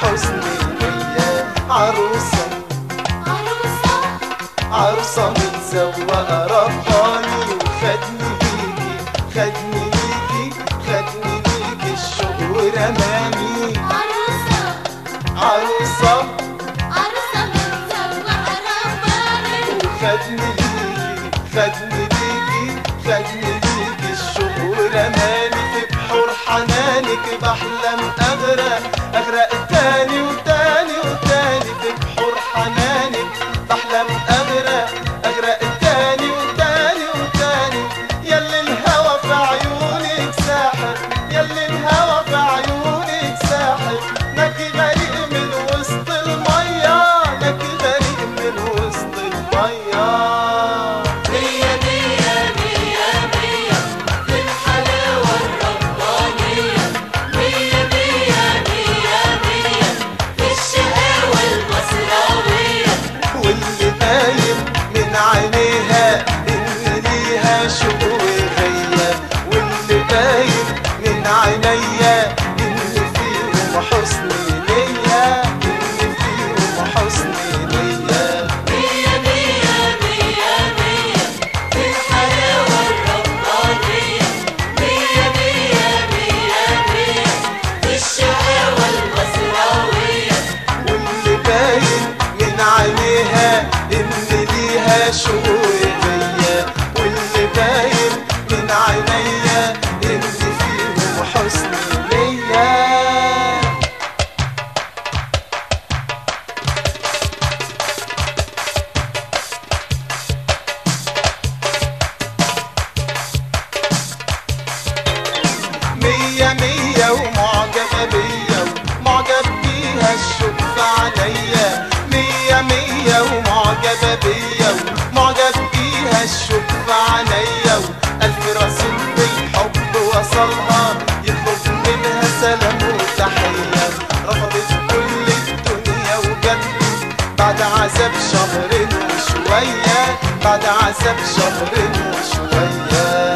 وحسن النية عروسة عروسة عروسة متزوقة رباني وخدني ليكي خدني ليكي خدني ليكي الشوق ورماني عروسة عروسة عروسة متزوقة رباني وخدني ليكي خدني ليكي خدني ليكي الشوق ورماني في بحور حنانك بحلم اغرق اغرق تاني وتاني وتاني في بحور حنانك بحلم اغرق اغرق تاني وتاني وتاني يلي الهوى في عيونك ساحر يلي الهوى في عيونك ساحر نكي غريق من وسط المية نكي غريق من وسط المية مية مية مية مية في الحلاوة الربانية مية مية مية مية في الشقاوة المصراوية واللي باين من عينيها ان ليها شوق وغية واللي باين من عينيا ان فيهم حسن نية ان فيهم حسن نية مية مية مية مية في الحلاوة الربانية مية مية مية مية في الشقاوة المصراوية واللي باين من عينيها ان ليها شوق وغية واللي باين من عينيا ان فيهم حسن نية مية مية ومعجبة بيا ومعجب بيها الشوق في عينيا مية مية ومعجبة بيا ومعجب بيها الشوق في عينيا وألف رسول بالحب وصلها يطلب منها سلام وتحية رفضت كل الدنيا وجت بعد عذاب شهر وشوية بعد عذاب شهر وشوية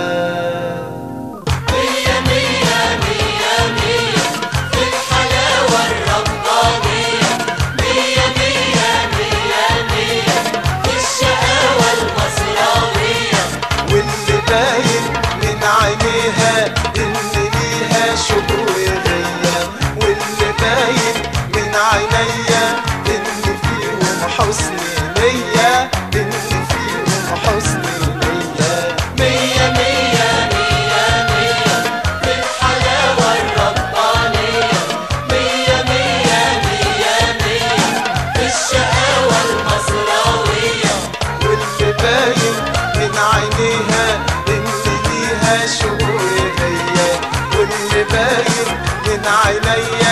مية مية مية مية في الحلاوة الربانية مية مية مية مية في الشقاوة المصراوية واللي باين من عينيها ان ليها شوق وغية واللي باين من عينيا ان فيهم حسن نية ان فيهم حسن نية مية مية مية مية في الحلاوة الربانية مية مية مية مية في الشقاوة المصراوية واللي باين من عينيها ان ليها شوق وغية واللي باين من عينيا